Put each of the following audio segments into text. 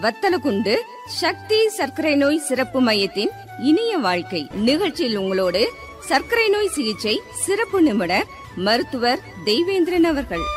வத்தலகுண்டு சக்தி சர்க்கரை நோய் சிறப்பு மையத்தின் இனிய வாழ்க்கை நிகழ்ச்சியில் உங்களோடு சர்க்கரை நோய் சிகிச்சை சிறப்பு நிபுணர் மருத்துவர் தெய்வேந்திரன் அவர்கள்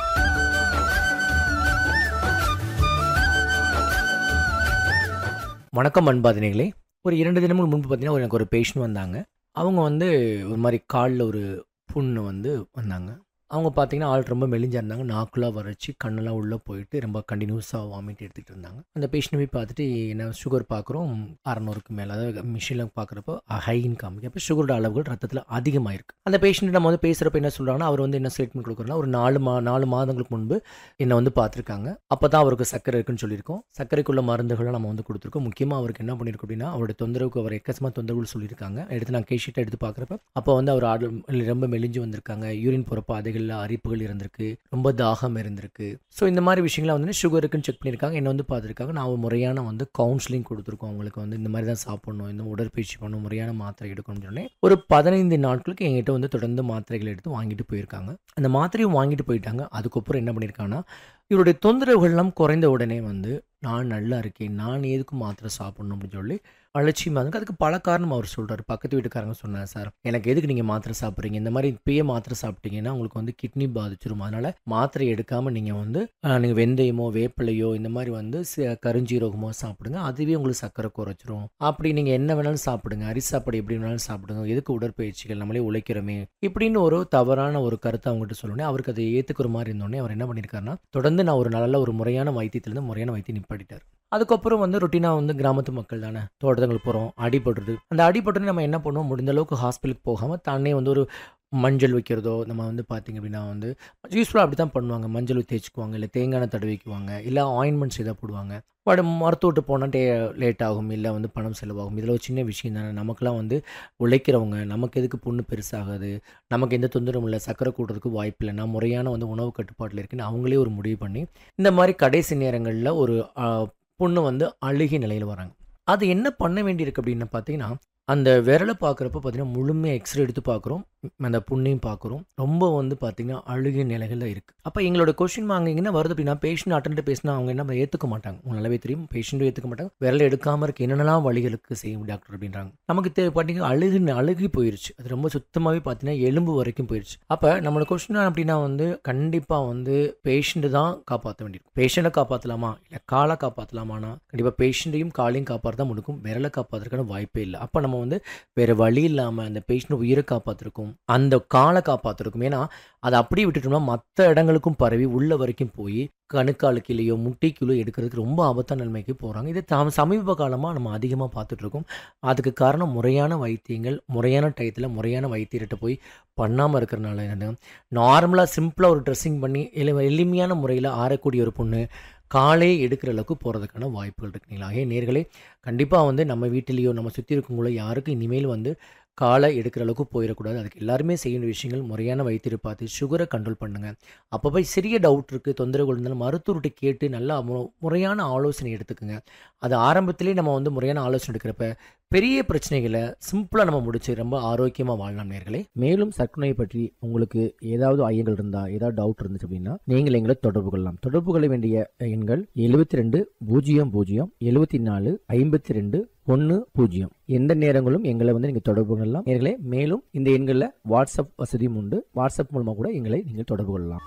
வணக்கம் அன்பாதினிகளே ஒரு இரண்டு தினங்கள் முன்பு பார்த்தீங்கன்னா ஒரு எனக்கு ஒரு பேஷண்ட் வந்தாங்க அவங்க வந்து ஒரு மாதிரி காலில் ஒரு புண்ணு வந்து வந்தாங்க அவங்க பார்த்தீங்கன்னா ஆள் ரொம்ப மெலிஞ்சா இருந்தாங்க நாக்குலாம் வறட்சி கண்ணெல்லாம் உள்ளே போயிட்டு ரொம்ப கண்டினியூஸாக வாமிட் எடுத்துகிட்டு இருந்தாங்க அந்த பேஷண்ட் போய் பார்த்துட்டு என்ன சுகர் பார்க்குறோம் அறநூறுக்கு மேலே அதாவது மிஷினில் பார்க்குறப்போ ஹைன்னு காமிக்க அப்போ சுகரோட அளவுகள் ரத்தத்தில் அதிகமாக இருக்குது அந்த பேஷண்ட் நம்ம வந்து பேசுகிறப்ப என்ன சொல்கிறாங்கன்னா அவர் வந்து என்ன ஸ்டேட்மெண்ட் கொடுக்குறோன்னா ஒரு நாலு மா நாலு மாதங்களுக்கு முன்பு என்னை வந்து பார்த்துருக்காங்க அப்போ தான் அவருக்கு சர்க்கரை இருக்குன்னு சொல்லியிருக்கோம் சர்க்கரைக்குள்ள மருந்துகளை நம்ம வந்து கொடுத்துருக்கோம் முக்கியமாக அவருக்கு என்ன பண்ணியிருக்கோம் அப்படின்னா அவருடைய தொந்தரவுக்கு அவர் எக்கச்சமாக தொந்தரவுகள் சொல்லியிருக்காங்க எடுத்து நான் கேஷீட்டை எடுத்து பார்க்குறப்ப அப்போ வந்து அவர் ஆடு ரொம்ப மெலிஞ்சு வந்திருக்காங்க யூரின் போகிற பாதைகளில் அரிப்புகள் இருந்திருக்கு ரொம்ப தாகம் இருந்திருக்கு ஸோ இந்த மாதிரி விஷயங்களை வந்து சுகர் இருக்குன்னு செக் பண்ணியிருக்காங்க என்ன வந்து பார்த்துருக்காங்க நான் ஒரு முறையான வந்து கவுன்சிலிங் கொடுத்துருக்கோம் அவங்களுக்கு வந்து இந்த மாதிரி தான் சாப்பிடணும் இந்த உடற்பயிற்சி பண்ணணும் முறையான மாத்திரை எடுக்கணும்னு சொன்னேன் ஒரு பதினைந்து நாட்களுக்கு என்கிட்ட வந்து தொடர்ந்து மாத்திரைகள் எடுத்து வாங்கிட்டு போயிருக்காங்க அந்த மாத்திரையும் வாங்கிட்டு போயிட்டாங்க அதுக்கப்புறம் என்ன பண்ணியிருக்காங்கன்னா இவருடைய தொந்தரவுகள்லாம் குறைந்த உடனே வந்து நான் நல்லா இருக்கேன் நான் எதுக்கு மாத்திரை சாப்பிடணும் அப்படின்னு சொல்லி அலட்சியமாக இருக்கு அதுக்கு பல காரணம் அவர் சொல்கிறார் பக்கத்து வீட்டுக்காரங்க சொன்னார் சார் எனக்கு எதுக்கு நீங்கள் மாத்திரை சாப்பிட்றீங்க இந்த மாதிரி இப்பயே மாத்திரை சாப்பிட்டீங்கன்னா உங்களுக்கு வந்து கிட்னி பாதிச்சிரும் அதனால் மாத்திரை எடுக்காமல் நீங்கள் வந்து நீங்கள் வெந்தயமோ வேப்பிலையோ இந்த மாதிரி வந்து சி- கருஞ்சீரகமோ சாப்பிடுங்க அதுவே உங்களுக்கு சர்க்கரை குறைச்சிரும் அப்படி நீங்கள் என்ன வேணாலும் சாப்பிடுங்க அரிசி சாப்பாடு எப்படி வேணாலும் சாப்பிடுங்க எதுக்கு உடற்பயிற்சிகள் நம்மளே உழைக்கிறோமே இப்படின்னு ஒரு தவறான ஒரு கருத்தை அவங்ககிட்ட சொல்லணும் அவருக்கு அதை ஏற்றுக்கிற மாதிரி இருந்தோடனே அவர் என்ன பண்ணியிருக்காருன்னா தொடர்ந்து நான் ஒரு நல்ல ஒரு முறையான வைத்தியத்திலேருந்து முறையான வைத்தியம் நிப்பாட்டிட்டார் அதுக்கப்புறம் வந்து ரொட்டீனாக வந்து கிராமத்து மக்கள் தானே தோட்டத்துங்களுக்கு போகிறோம் அடிபடுறது அந்த அடிபட்டு நம்ம என்ன பண்ணுவோம் முடிந்த அளவுக்கு ஹாஸ்பிட்டலுக்கு போகாமல் தானே வந்து ஒரு மஞ்சள் வைக்கிறதோ நம்ம வந்து பார்த்திங்க அப்படின்னா வந்து யூஸ்ஃபுல்லாக அப்படி தான் பண்ணுவாங்க மஞ்சள் தேய்ச்சிக்குவாங்க இல்லை தேங்காய் எண்ணெய் தடவிக்குவாங்க இல்லை ஆயின்மெண்ட்ஸ் எதாவது போடுவாங்க பட் மருத்துவட்டு போனால் டே லேட் ஆகும் இல்லை வந்து பணம் செலவாகும் இதில் ஒரு சின்ன விஷயம் தானே நமக்கெல்லாம் வந்து உழைக்கிறவங்க நமக்கு எதுக்கு புண்ணு பெருசாகாது நமக்கு எந்த தொந்தரவும் இல்லை சக்கரை கூடுறதுக்கு வாய்ப்பு இல்லை நான் முறையான வந்து உணவு கட்டுப்பாட்டில் இருக்குன்னு அவங்களே ஒரு முடிவு பண்ணி இந்த மாதிரி கடைசி நேரங்களில் ஒரு ஆ, பொண்ணு வந்து அழுகிய நிலையில் வராங்க அது என்ன பண்ண வேண்டியிருக்கு அப்படின்னு பார்த்தீங்கன்னா அந்த விரலை பார்க்குறப்ப பார்த்தீங்கன்னா முழுமையாக எக்ஸ்ரே எடுத்து பார்க்குறோம் அந்த புண்ணையும் பார்க்குறோம் ரொம்ப வந்து பார்த்தீங்கன்னா அழுகிய நிலைகளில் இருக்குது அப்போ எங்களோட கொஷின் அங்கே என்ன வருது அப்படின்னா பேஷண்ட் அட்டன்ட் பேசினா அவங்க என்ன ஏற்றுக்க மாட்டாங்க உங்களுக்கு நல்லாவே தெரியும் பேஷண்ட்டும் ஏற்றுக்க மாட்டாங்க விரல் எடுக்காமல் இருக்க என்னென்னலாம் வழிகளுக்கு செய்யும் டாக்டர் அப்படின்றாங்க நமக்கு தெ பார்த்தீங்கன்னா அழுகு அழுகி போயிருச்சு அது ரொம்ப சுத்தமாகவே பார்த்தீங்கன்னா எலும்பு வரைக்கும் போயிருச்சு அப்போ நம்மளோட கொஸ்டின் அப்படின்னா வந்து கண்டிப்பாக வந்து பேஷண்ட்டு தான் காப்பாற்ற வேண்டியிருக்கும் பேஷண்ட்டை காப்பாற்றலாமா இல்லை காலை காப்பாற்றலாமானா கண்டிப்பாக பேஷண்ட்டையும் காலையும் காப்பாற்ற தான் முடிக்கும் விரலை காப்பாற்றுறதுக்கான வாய்ப்பே இல்லை அப்போ நம்ம வந்து வேறு வழி இல்லாமல் அந்த பேஷண்ட் உயிரை காப்பாற்றிருக்கும் அந்த காலை காப்பாற்றிருக்கும் ஏன்னா அதை அப்படியே விட்டுட்டோம்னா மற்ற இடங்களுக்கும் பரவி உள்ள வரைக்கும் போய் கணுக்காலுக்கிலேயோ முட்டைக்குள்ளோ எடுக்கிறதுக்கு ரொம்ப ஆபத்தான நிலைமைக்கு போகிறாங்க இது தாம் சமீப காலமாக நம்ம அதிகமாக பார்த்துட்ருக்கோம் அதுக்கு காரணம் முறையான வைத்தியங்கள் முறையான டயத்தில் முறையான வைத்தியர்கிட்ட போய் பண்ணாமல் இருக்கிறனால என்ன நார்மலாக சிம்பிளாக ஒரு ட்ரெஸ்ஸிங் பண்ணி எளி எளிமையான முறையில் ஆறக்கூடிய ஒரு பொண்ணு காலே எடுக்கிற அளவுக்கு போகிறதுக்கான வாய்ப்புகள் இருக்குங்களா ஏன் நேர்களே கண்டிப்பாக வந்து நம்ம வீட்டிலேயோ நம்ம சுற்றி இருக்கவங்களோ யாருக்கும் இனிமேல் வந்து காலை எடுக்கிற அளவுக்கு போயிடக்கூடாது அதுக்கு எல்லாருமே செய்ய வேண்டிய விஷயங்கள் முறையான வைத்தியரை பார்த்து சுகரை கண்ட்ரோல் பண்ணுங்கள் அப்போ போய் சிறிய டவுட் இருக்குது தொந்தரவுகள் இருந்தாலும் மருத்துவர்கிட்ட கேட்டு நல்லா மு- முறையான ஆலோசனை எடுத்துக்கோங்க அது ஆரம்பத்திலே நம்ம வந்து முறையான ஆலோசனை எடுக்கிறப்ப பெரிய பிரச்சனைகளை சிம்பிளாக நம்ம முடிச்சு ரொம்ப ஆரோக்கியமாக வாழலாம் நேர்களே மேலும் சர்க்கரை பற்றி உங்களுக்கு ஏதாவது ஐயங்கள் இருந்தா ஏதாவது டவுட் இருந்துச்சு அப்படின்னா நீங்கள் எங்களை தொடர்பு கொள்ளலாம் தொடர்பு கொள்ள வேண்டிய எண்கள் எழுபத்தி ரெண்டு பூஜ்ஜியம் பூஜ்ஜியம் எழுபத்தி நாலு ஐம்பத்தி ரெண்டு ஒன்று பூஜ்ஜியம் எந்த நேரங்களும் எங்களை வந்து நீங்கள் தொடர்பு கொள்ளலாம் நேர்களே மேலும் இந்த எண்களில் வாட்ஸ்அப் வசதியும் உண்டு வாட்ஸ்அப் மூலமாக கூட எங்களை நீங்கள் தொடர்பு கொள்ளலாம்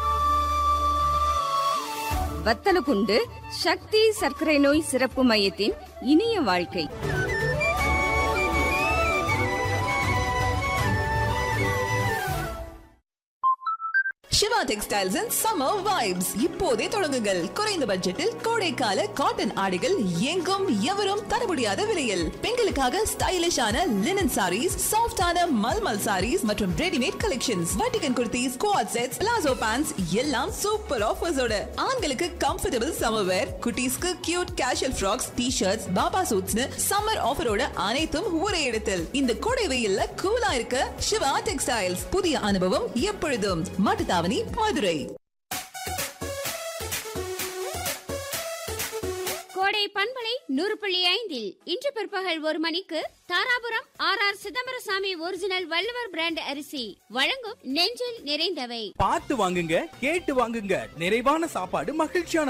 வத்தலகுண்டு சக்தி சர்க்கரை நோய் சிறப்பு மையத்தின் இனிய வாழ்க்கை Siva textiles and summer vibes இப்போதே தொடங்குங்கள் குறைந்த பட்ஜெட்டில் கோடைக்கால காட்டன் ஆடைகள் எங்கும் எவரும் தர முடியாத விலையில் பெண்களுக்காக ஸ்டைலிஷான லினன் சாரீஸ் சாஃப்டான மல்மல் சாரீஸ் மற்றும் ரெடிமேட் கலெக்ஷன்ஸ் வட்டிகன் kurtis co-ord sets palazzo pants எல்லாம் சூப்பர் ஆஃபர்ஸோட ஆண்களுக்கு கம்ஃபர்டபுள் சம்மர் வேர் குட்டீஸ்க்கு cute casual frocks T shirts baba சூட்ஸ்னு சம்மர் ஆஃபரோட அனைத்தும் ஒரே இடத்தில் இந்த கோடை வெயில்ல கூலா இருக்க சிவா டெக்ஸ்டைல்ஸ் புதிய அனுபவம் எப்பொழுதும் மாட்டுத்தாவணி மதுரை கோடை பண்பலை நூறு புள்ளி ஐந்தில் இன்று பிற்பகல் ஒரு மணிக்கு Dharapuram R R Chidambarasamy original Valluvar brand அரிசி வழங்கும் நெஞ்சில் நிறைந்தவை பார்த்து வாங்குங்க கேட்டு வாங்குங்க நிறைவான சாப்பாடு மகிழ்ச்சியான